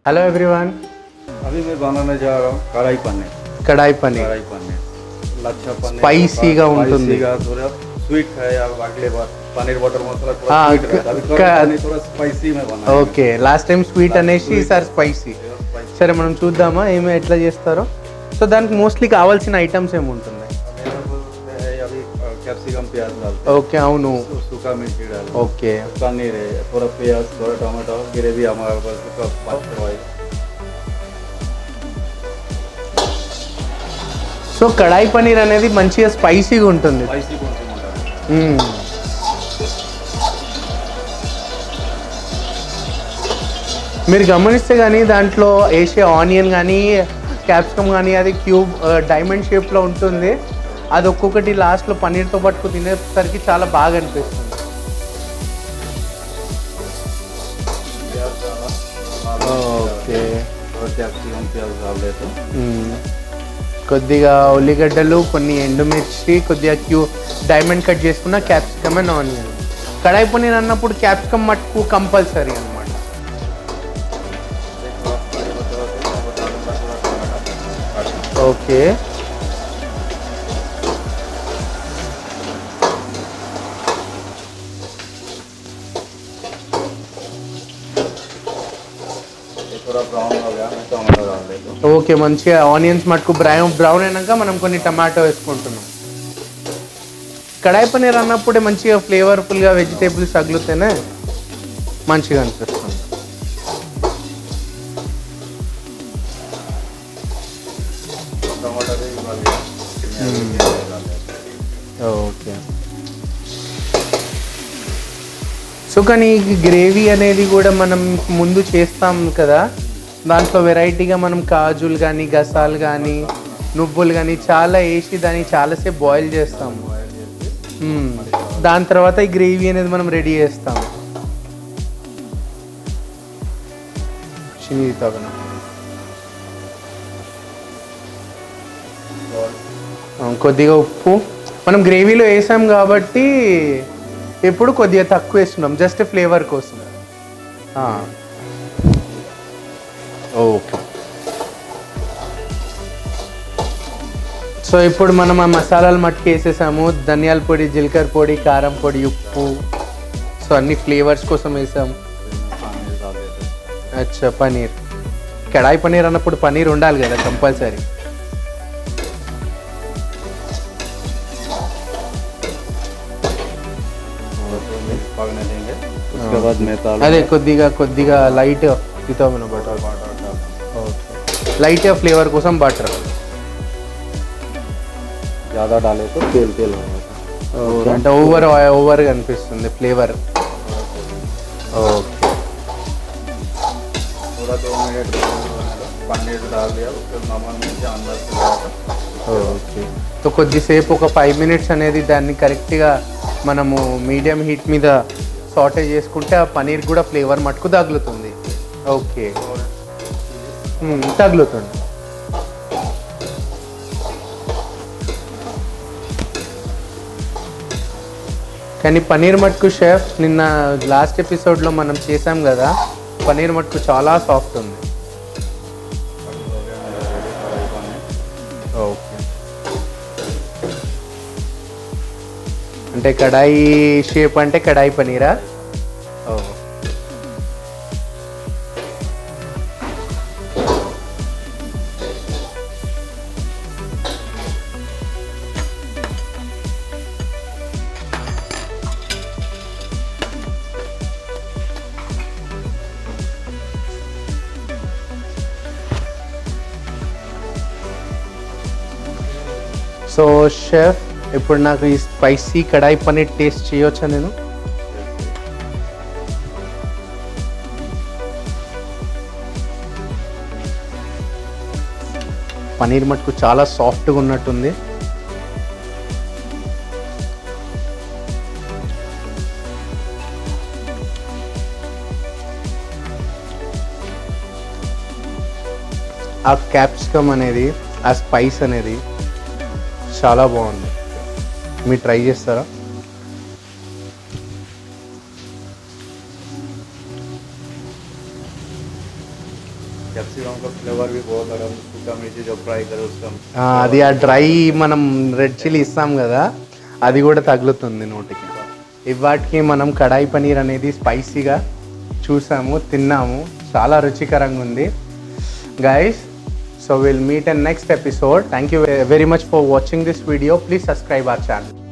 Hello everyone अभी मैं बनाने जा रहा हूँ कढ़ाई पनीर कढ़ाई पनीर कढ़ाई पनीर लच्छा पनीर Spicy గా ఉంటుంది. स्पाइसी గా थोड़ा स्वीट है या अगले बार पनीर बटर मसाला थोड़ा हाँ, स्वीट रहता है अभी क- कढ़ाई पनीर थोड़ा स्पाइसी में बना है। ఓకే లాస్ట్ టైం స్వీట్ అనేసి ఈసారి స్పైసీ थोड़ा spicy। సరే మనం చూద్దామా ఏమి ఎట్లా చేస్తారో సో దానికి మోస్ట్లీ కావాల్సిన ఐటమ్స్ ఏముంటుంది Available है अभी कैप्सिकम प्याज डालते ఓకే అవును हैं सूखा मिर्ची डाल ఓకే पनीर है थोड़ा प्याज थोड़ा टमाटो ग्रेवी हमारे पास उसका पाँच करवाई సో కడాయి పనీర్ అనేది మంచిగా స్పైసీగా ఉంటుంది स्पाइसी कौन सी मंगा మ్మ్. మీరు గమనిస్తే కానీ దాంట్లో వేసే ఆనియన్ కానీ క్యాప్సికమ్ కానీ అది క్యూబ్ డైమండ్ షేప్లో ఉంటుంది అది ఒక్కొక్కటి లాస్ట్లో పన్నీర్తో పట్టుకు తినేసరికి చాలా బాగా అనిపిస్తుంది प्याज डाला ఓకే थोड़ा कैप्सिकम प्याज डाल देते हैं మ్మ్. కొద్దిగా ఉల్లిగడ్డలు కొన్ని ఎండుమిర్చి కొద్దిగా క్యూ డైమండ్ కట్ చేసుకున్న capsicum and onion kadai paneer అన్నప్పుడు క్యాప్సికమ్ మట్టుకు కంపల్సరీ అనమాట ఓకే ये थोड़ा ब्राउन हो गया मैं टमाटो डाल देता हूँ ఓకే మంచిగా ఆనియన్స్ మటుకు బ్రౌన్ బ్రౌన్ అయినాక మనం కొన్ని టమాటో వేసుకుంటున్నాం కడాయి పన్నీర్ అన్నప్పుడే మంచిగా ఫ్లేవర్ఫుల్గా వెజిటేబుల్స్ తగిలితేనే మంచిగా అనిపిస్తుంది टमाटर भी डाल दिया डाल देते ఓకే సో కానీ ఈ గ్రేవీ అనేది కూడా మనం ముందు చేస్తాం కదా దాంట్లో వెరైటీగా మనం కాజులు కానీ గసాలు కానీ నువ్వులు కానీ చాలా వేసి దాన్ని చాలాసేపు బాయిల్ చేస్తాము మ్మ్. దాని తర్వాత ఈ గ్రేవీ అనేది మనం రెడీ చేస్తాం చిన్ని తగన और కొద్దిగా ఉప్పు మనం గ్రేవీలో వేసాం కాబట్టి ఎప్పుడు కొద్దిగా తక్కువ వేస్తున్నాం జస్ట్ ఫ్లేవర్ కోసం ఆ. ఓకే సో ఇప్పుడు మనం ఆ మసాలాలు మట్టుకు వేసేసాము ధనియాల పొడి జీలకర్ర పొడి కారం పొడి ఉప్పు సో అన్ని ఫ్లేవర్స్ కోసం వేసాము पानी डाल देते हैं అచ్చా పనీర్ కడాయి పనీర్ అన్నప్పుడు పనీర్ ఉండాలి కదా కంపల్సరీ और तो मिक्स पकने देंगे उसके बाद मैं ताल అదే కొద్దిగా కొద్దిగా లైట్ ఇతో బటర్ वाटर डाल ఓకే లైట్ ఫ్లేవర్ కోసం బటర్ ज़्यादा डाले तो तेल तेल हो जाता है అంటే ఓవర్ ఓవర్ అనిపిస్తుంది ఫ్లేవర్ ఓకే थोड़ा दो मिनट पनीर डाल दिया उसके नमक मिर्च अंदर से डाला ఓకే సో కొద్దిసేపు ఒక ఫైవ్ మినిట్స్ అనేది దాన్ని కరెక్ట్గా మనము మీడియం హీట్ మీద సాటే చేసుకుంటే ఆ పనీర్ కూడా ఫ్లేవర్ మటుకు తగులుతుంది ఓకే మ్మ్, తగులుతుంది కానీ పనీర్ మటుకు షెఫ్ నిన్న లాస్ట్ ఎపిసోడ్లో మనం చేసాం కదా పనీర్ మటుకు చాలా సాఫ్ట్ ఉంది ఓకే అంటే కడాయి షేప్ అంటే కడాయి పనీరా ఓ సో షెఫ్ ఇప్పుడు నాకు ఈ స్పైసీ కడాయి పనీర్ టేస్ట్ చేయొచ్చా నేను పనీర్ మటుకు చాలా సాఫ్ట్గా ఉన్నట్టుంది ఆ క్యాప్సికమ్ అనేది ఆ స్పైస్ అనేది చాలా బాగుంది మీరు ట్రై చేస్తారా का फ्लेवर भी बहुत आ रहा है सूखा मिर्ची जब फ्राई करो उसका ఆ, అది ఆ డ్రై మనం రెడ్ చిల్లీ ఇస్తాం కదా అది కూడా తగులుతుంది నోటికి ఇవాటికి మనం కడాయి పనీర్ అనేది స్పైసీగా చూసాము తిన్నాము చాలా రుచికరంగా ఉంది guys so will meet and next episode thank you very much for watching this video please subscribe our channel